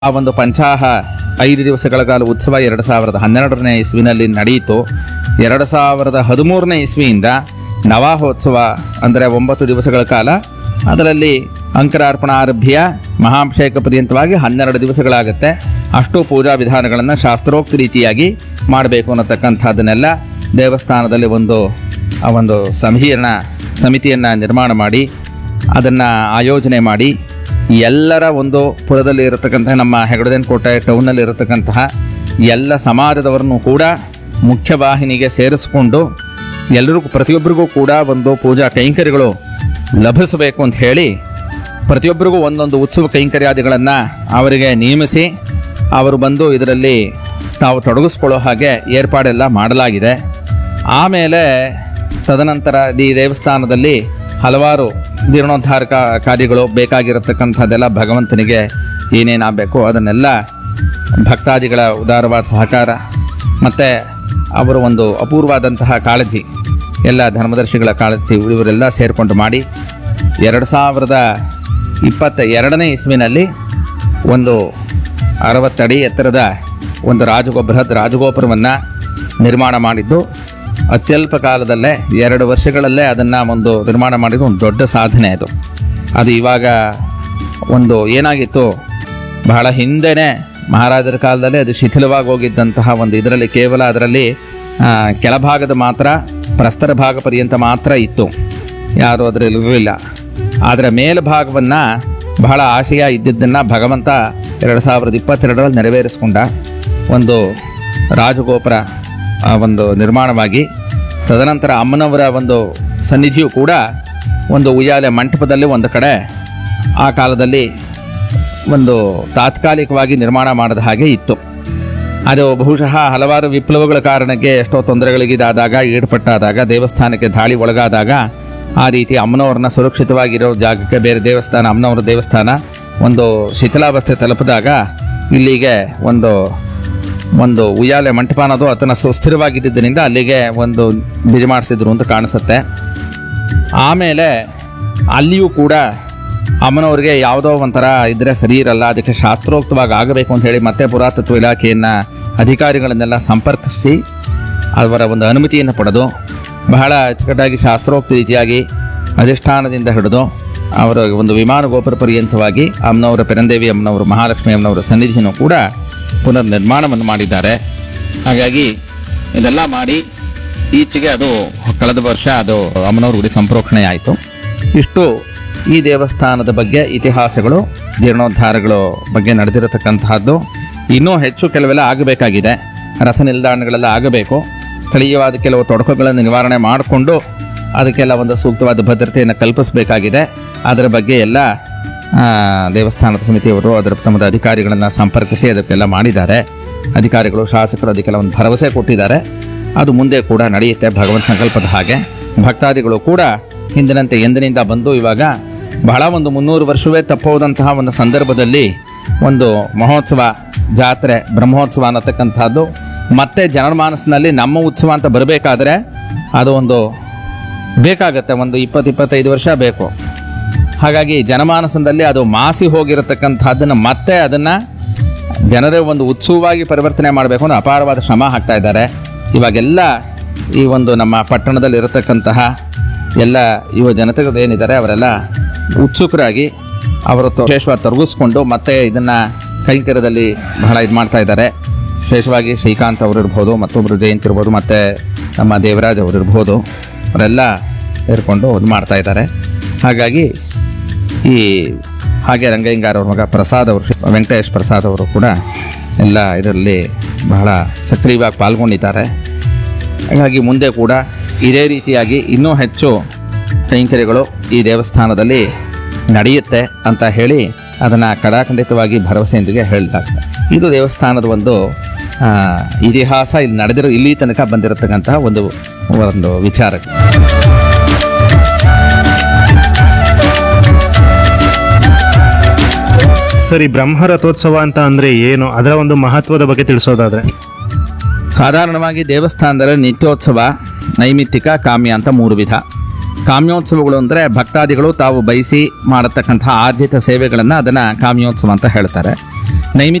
ಆ ಒಂದು ಪಂಚಾಹ ಐದು ದಿವಸಗಳ ಕಾಲ ಉತ್ಸವ ಎರಡು ಸಾವಿರದ ಹನ್ನೆರಡನೇ ಇಸ್ವಿನಲ್ಲಿ ನಡೆಯಿತು ಎರಡು ಸಾವಿರದ ಹದಿಮೂರನೇ ಇಸ್ವಿಯಿಂದ ನವಾಹೋತ್ಸವ ಅಂದರೆ ಒಂಬತ್ತು ದಿವಸಗಳ ಕಾಲ ಅದರಲ್ಲಿ ಅಂಕರಾರ್ಪಣ ಆರಭ್ಯ ಮಹಾಭಿಷೇಕ ಪರ್ಯಂತವಾಗಿ ಹನ್ನೆರಡು ದಿವಸಗಳಾಗುತ್ತೆ ಅಷ್ಟು ಪೂಜಾ ವಿಧಾನಗಳನ್ನು ಶಾಸ್ತ್ರೋಕ್ತ ರೀತಿಯಾಗಿ ಮಾಡಬೇಕು ಅನ್ನತಕ್ಕಂಥದ್ದನ್ನೆಲ್ಲ ದೇವಸ್ಥಾನದಲ್ಲಿ ಒಂದು ಆ ಒಂದು ಸಂಹೀರ್ಣ ಸಮಿತಿಯನ್ನು ನಿರ್ಮಾಣ ಮಾಡಿ ಅದನ್ನು ಆಯೋಜನೆ ಮಾಡಿ ಎಲ್ಲರ ಒಂದು ಪುರದಲ್ಲಿ ಇರತಕ್ಕಂತಹ ನಮ್ಮ ಹೆಗಡದೇನ್ ಕೋಟೆ ಟೌನಲ್ಲಿ ಇರತಕ್ಕಂತಹ ಎಲ್ಲ ಸಮಾಜದವರನ್ನು ಕೂಡ ಮುಖ್ಯವಾಹಿನಿಗೆ ಸೇರಿಸಿಕೊಂಡು ಎಲ್ಲರಿಗೂ ಪ್ರತಿಯೊಬ್ಬರಿಗೂ ಕೂಡ ಒಂದು ಪೂಜಾ ಕೈಂಕರ್ಯಗಳು ಲಭಿಸಬೇಕು ಅಂತ ಹೇಳಿ ಪ್ರತಿಯೊಬ್ಬರಿಗೂ ಒಂದೊಂದು ಉತ್ಸವ ಕೈಂಕರ್ಯಾದಿಗಳನ್ನು ಅವರಿಗೆ ನೇಮಿಸಿ ಅವರು ಬಂದು ಇದರಲ್ಲಿ ತಾವು ತೊಡಗಿಸ್ಕೊಳ್ಳೋ ಹಾಗೆ ಏರ್ಪಾಡೆಲ್ಲ ಮಾಡಲಾಗಿದೆ ಆಮೇಲೆ ತದನಂತರ ಈ ದೇವಸ್ಥಾನದಲ್ಲಿ ಹಲವಾರು ಜೀರ್ಣೋದ್ಧಾರ ಕಾ- ಕಾರ್ಯಗಳು ಬೇಕಾಗಿರತಕ್ಕಂಥದ್ದೆಲ್ಲ ಭಗವಂತನಿಗೆ ಏನೇನಾಗಬೇಕು ಅದನ್ನೆಲ್ಲ ಭಕ್ತಾದಿಗಳ ಉದಾರವಾದ ಸಹಕಾರ ಮತ್ತು ಅವರ ಒಂದು ಅಪೂರ್ವವಾದಂತಹ ಕಾಳಜಿ ಎಲ್ಲ ಧರ್ಮದರ್ಶಿಗಳ ಕಾಳಜಿ ಇವರೆಲ್ಲ ಸೇರಿಕೊಂಡು ಮಾಡಿ ಎರಡು ಸಾವಿರದ ಇಪ್ಪತ್ತ ಎರಡನೇ ಇಸ್ವಿನಲ್ಲಿ ಒಂದು ಅರವತ್ತಡಿ ಎತ್ತರದ ಒಂದು ರಾಜಗೋ ಬೃಹತ್ ರಾಜಗೋಪುರವನ್ನು ನಿರ್ಮಾಣ ಮಾಡಿದ್ದು ಅತ್ಯಲ್ಪ ಕಾಲದಲ್ಲೇ ಎರಡು ವರ್ಷಗಳಲ್ಲೇ ಅದನ್ನು ಒಂದು ನಿರ್ಮಾಣ ಮಾಡಿದ್ದು ಒಂದು ದೊಡ್ಡ ಸಾಧನೆ ಅದು ಅದು ಇವಾಗ ಒಂದು ಏನಾಗಿತ್ತು ಬಹಳ ಹಿಂದೆನೇ ಮಹಾರಾಜರ ಕಾಲದಲ್ಲಿ ಅದು ಶಿಥಿಲವಾಗಿ ಹೋಗಿದ್ದಂತಹ ಒಂದು ಇದರಲ್ಲಿ ಕೇವಲ ಅದರಲ್ಲಿ ಆ, ಕೆಳಭಾಗದ ಮಾತ್ರ ಪ್ರಸ್ತರ ಭಾಗ ಪರ್ಯಂತ ಮಾತ್ರ ಇತ್ತು ಯಾರು ಅದರಲ್ಲಿ ಇರಲಿಲ್ಲ ಆದರೆ ಮೇಲ್ಭಾಗವನ್ನು ಬಹಳ ಆಶಯ ಇದ್ದಿದ್ದನ್ನು ಭಗವಂತ ಎರಡು ಸಾವಿರದ ಇಪ್ಪತ್ತೆರಡರಲ್ಲಿ ನೆರವೇರಿಸ್ಕೊಂಡ ಒಂದು ರಾಜಗೋಪುರ ಆ, ಒಂದು ನಿರ್ಮಾಣವಾಗಿ ತದನಂತರ ಅಮ್ಮನವರ ಒಂದು ಸನ್ನಿಧಿಯು ಕೂಡ ಒಂದು ಉಯ್ಯಾಲೆ ಮಂಟಪದಲ್ಲಿ ಒಂದು ಕಡೆ ಆ ಕಾಲದಲ್ಲಿ ಒಂದು ತಾತ್ಕಾಲಿಕವಾಗಿ ನಿರ್ಮಾಣ ಮಾಡಿದ ಹಾಗೆ ಇತ್ತು ಅದು ಬಹುಶಃ ಹಲವಾರು ವಿಪ್ಲವಗಳ ಕಾರಣಕ್ಕೆ ಎಷ್ಟೋ ತೊಂದರೆಗಳಿಗಿದಾದಾಗ ಈಡ್ಪಟ್ಟಾದಾಗ ದೇವಸ್ಥಾನಕ್ಕೆ ದಾಳಿ ಒಳಗಾದಾಗ ಆ ರೀತಿ ಅಮ್ಮನವ್ರನ್ನ ಸುರಕ್ಷಿತವಾಗಿರೋ ಜಾಗಕ್ಕೆ ಬೇರೆ ದೇವಸ್ಥಾನ ಅಮ್ಮನವರ ದೇವಸ್ಥಾನ ಒಂದು ಶಿಥಿಲಾವಸ್ಥೆ ತಲುಪಿದಾಗ ಇಲ್ಲಿಗೆ ಒಂದು ಒಂದು ಉಯ್ಯಾಲೆ ಮಂಟಪ ಅನ್ನೋದು ಅದನ್ನು ಸುಸ್ಥಿರವಾಗಿದ್ದರಿಂದ ಅಲ್ಲಿಗೆ ಒಂದು ಬಿಜಿ ಮಾಡಿಸಿದ್ರು ಅಂತ ಕಾಣಿಸುತ್ತೆ ಆಮೇಲೆ ಅಲ್ಲಿಯೂ ಕೂಡ ಅಮ್ಮನವ್ರಿಗೆ ಯಾವುದೋ ಒಂಥರ ಇದ್ರೆ ಸರಿ ಇರಲ್ಲ ಅದಕ್ಕೆ ಶಾಸ್ತ್ರೋಕ್ತವಾಗಿ ಆಗಬೇಕು ಅಂತ ಹೇಳಿ ಮತ್ತೆ ಪುರಾತತ್ವ ಇಲಾಖೆಯನ್ನು ಅಧಿಕಾರಿಗಳನ್ನೆಲ್ಲ ಸಂಪರ್ಕಿಸಿ ಅವರ ಒಂದು ಅನುಮತಿಯನ್ನು ಪಡೆದು ಬಹಳ ಅಚ್ಚುಕಟ್ಟಾಗಿ ಶಾಸ್ತ್ರೋಕ್ತ ರೀತಿಯಾಗಿ ಅಧಿಷ್ಠಾನದಿಂದ ಹಿಡಿದು ಅವರ ಒಂದು ವಿಮಾನ ಗೋಪುರ ಪರ್ಯಂತವಾಗಿ ಅಮ್ಮನವರ ಪೆರಂದೇವಿ ಅಮ್ಮನವರು ಮಹಾಲಕ್ಷ್ಮಿ ಅಮ್ಮನವರ ಸನ್ನಿಧಿಯನ್ನು ಕೂಡ ಪುನರ್ ನಿರ್ಮಾಣವನ್ನು ಮಾಡಿದ್ದಾರೆ ಹಾಗಾಗಿ ಇದೆಲ್ಲ ಮಾಡಿ ಈಚೆಗೆ ಅದು ಕಳೆದ ವರ್ಷ ಅದು ಅಮ್ಮನವ್ರ ಗುಡಿ ಸಂಪ್ರೋಕ್ಷಣೆ ಆಯಿತು ಇಷ್ಟು ಈ ದೇವಸ್ಥಾನದ ಬಗ್ಗೆ ಇತಿಹಾಸಗಳು ಜೀರ್ಣೋದ್ಧಾರಗಳು ಬಗ್ಗೆ ನಡೆದಿರತಕ್ಕಂತಹದ್ದು ಇನ್ನೂ ಹೆಚ್ಚು ಕೆಲವೆಲ್ಲ ಆಗಬೇಕಾಗಿದೆ ರಥ ನಿಲ್ದಾಣಗಳೆಲ್ಲ ಆಗಬೇಕು ಸ್ಥಳೀಯವಾದ ಕೆಲವು ತೊಡಕುಗಳನ್ನು ನಿವಾರಣೆ ಮಾಡಿಕೊಂಡು ಅದಕ್ಕೆಲ್ಲ ಒಂದು ಸೂಕ್ತವಾದ ಭದ್ರತೆಯನ್ನು ಕಲ್ಪಿಸಬೇಕಾಗಿದೆ ಅದರ ಬಗ್ಗೆ ಎಲ್ಲ ಆ, ದೇವಸ್ಥಾನದ ಸಮಿತಿಯವರು ಅದರ ತಮ್ಮದ ಅಧಿಕಾರಿಗಳನ್ನು ಸಂಪರ್ಕಿಸಿ ಅದಕ್ಕೆಲ್ಲ ಮಾಡಿದ್ದಾರೆ ಅಧಿಕಾರಿಗಳು ಶಾಸಕರು ಅದಕ್ಕೆಲ್ಲ ಒಂದು ಭರವಸೆ ಕೊಟ್ಟಿದ್ದಾರೆ ಅದು ಮುಂದೆ ಕೂಡ ನಡೆಯುತ್ತೆ ಭಗವಂತ ಸಂಕಲ್ಪದ ಹಾಗೆ ಭಕ್ತಾದಿಗಳು ಕೂಡ ಹಿಂದಿನಂತೆ ಎಂದಿನಿಂದ ಬಂದು ಇವಾಗ ಬಹಳ ಒಂದು ಮುನ್ನೂರು ವರ್ಷವೇ ತಪ್ಪೋದಂತಹ ಒಂದು ಸಂದರ್ಭದಲ್ಲಿ ಒಂದು ಮಹೋತ್ಸವ ಜಾತ್ರೆ ಬ್ರಹ್ಮೋತ್ಸವ ಅನ್ನತಕ್ಕಂಥದ್ದು ಮತ್ತೆ ಜನಮಾನಸ್ಸಿನಲ್ಲಿ ನಮ್ಮ ಉತ್ಸವ ಅಂತ ಬರಬೇಕಾದ್ರೆ ಅದು ಒಂದು ಬೇಕಾಗತ್ತೆ ಒಂದು ಇಪ್ಪತ್ತು ಇಪ್ಪತ್ತೈದು ವರ್ಷ ಬೇಕು ಹಾಗಾಗಿ ಜನಮಾನಸದಲ್ಲಿ ಅದು ಮಾಸಿ ಹೋಗಿರತಕ್ಕಂಥದ್ದನ್ನು ಮತ್ತೆ ಅದನ್ನು ಜನರೇ ಒಂದು ಉತ್ಸವವಾಗಿ ಪರಿವರ್ತನೆ ಮಾಡಬೇಕು ಅನ್ನೋ ಅಪಾರವಾದ ಶ್ರಮ ಹಾಕ್ತಾ ಇದ್ದಾರೆ ಇವಾಗೆಲ್ಲ ಈ ಒಂದು ನಮ್ಮ ಪಟ್ಟಣದಲ್ಲಿ ಇರತಕ್ಕಂತಹ ಎಲ್ಲ ಯುವ ಜನತೆಗಳು ಏನಿದ್ದಾರೆ ಅವರೆಲ್ಲ ಉತ್ಸುಕರಾಗಿ ಅವರು ತೊ- ವಿಶೇಷವಾಗಿ ತೊಡಗಿಸ್ಕೊಂಡು ಮತ್ತೆ ಇದನ್ನು ಕೈಂಕರ್ಯದಲ್ಲಿ ಬಹಳ ಇದು ಮಾಡ್ತಾ ಇದ್ದಾರೆ ವಿಶೇಷವಾಗಿ ಶ್ರೀಕಾಂತ್ ಅವರು ಇರ್ಬೋದು ಮತ್ತೊಬ್ಬರು ಜಯಂತ್ ಇರ್ಬೋದು ಮತ್ತು ನಮ್ಮ ದೇವರಾಜ್ ಅವರು ಇರ್ಬೋದು ಅವರೆಲ್ಲ ಸೇರಿಕೊಂಡು ಇದು ಮಾಡ್ತಾ ಇದ್ದಾರೆ ಹಾಗಾಗಿ ಈ ಹಾಗೆ ರಂಗಯ್ಯಂಗಾರ್ ಅವ್ರ ಮಗ ಪ್ರಸಾದ್ ಅವರು ವೆಂಕಟೇಶ್ ಪ್ರಸಾದ್ ಅವರು ಕೂಡ ಎಲ್ಲ ಇದರಲ್ಲಿ ಬಹಳ ಸಕ್ರಿಯವಾಗಿ ಪಾಲ್ಗೊಂಡಿದ್ದಾರೆ ಹಾಗಾಗಿ ಮುಂದೆ ಕೂಡ ಇದೇ ರೀತಿಯಾಗಿ ಇನ್ನೂ ಹೆಚ್ಚು ಕೈಂಕರ್ಯಗಳು ಈ ದೇವಸ್ಥಾನದಲ್ಲಿ ನಡೆಯುತ್ತೆ ಅಂತ ಹೇಳಿ ಅದನ್ನು ಕಡಾಖಂಡಿತವಾಗಿ ಭರವಸೆಯೊಂದಿಗೆ ಹೇಳಲಾಗ್ತದೆ ಇದು ದೇವಸ್ಥಾನದ ಒಂದು ಆ, ಇತಿಹಾಸ ಇಲ್ಲಿ ನಡೆದಿರೋ ಇಲ್ಲಿ ತನಕ ಬಂದಿರತಕ್ಕಂತಹ ಒಂದು ಒಂದು ವಿಚಾರ ಸರಿ ಬ್ರಹ್ಮ ರಥೋತ್ಸವ ಅಂತ ಅಂದ್ರೆ ಏನು ಅದರ ಒಂದು ಮಹತ್ವದ ಬಗ್ಗೆ ತಿಳಿಸೋದಾದ್ರೆ ಸಾಧಾರಣವಾಗಿ ದೇವಸ್ಥಾನದಲ್ಲಿ ನಿತ್ಯೋತ್ಸವ ನೈಮಿತ್ತಿಕ ಕಾಮ್ಯ ಅಂತ ಮೂರು ವಿಧ ಕಾಮ್ಯೋತ್ಸವಗಳು ಅಂದರೆ ಭಕ್ತಾದಿಗಳು ತಾವು ಬಯಸಿ ಮಾಡತಕ್ಕಂತಹ ಆರ್ಜಿತ ಸೇವೆಗಳನ್ನು ಅದನ್ನು ಕಾಮ್ಯೋತ್ಸವ ಅಂತ ಹೇಳ್ತಾರೆ ನೈಮಿತ್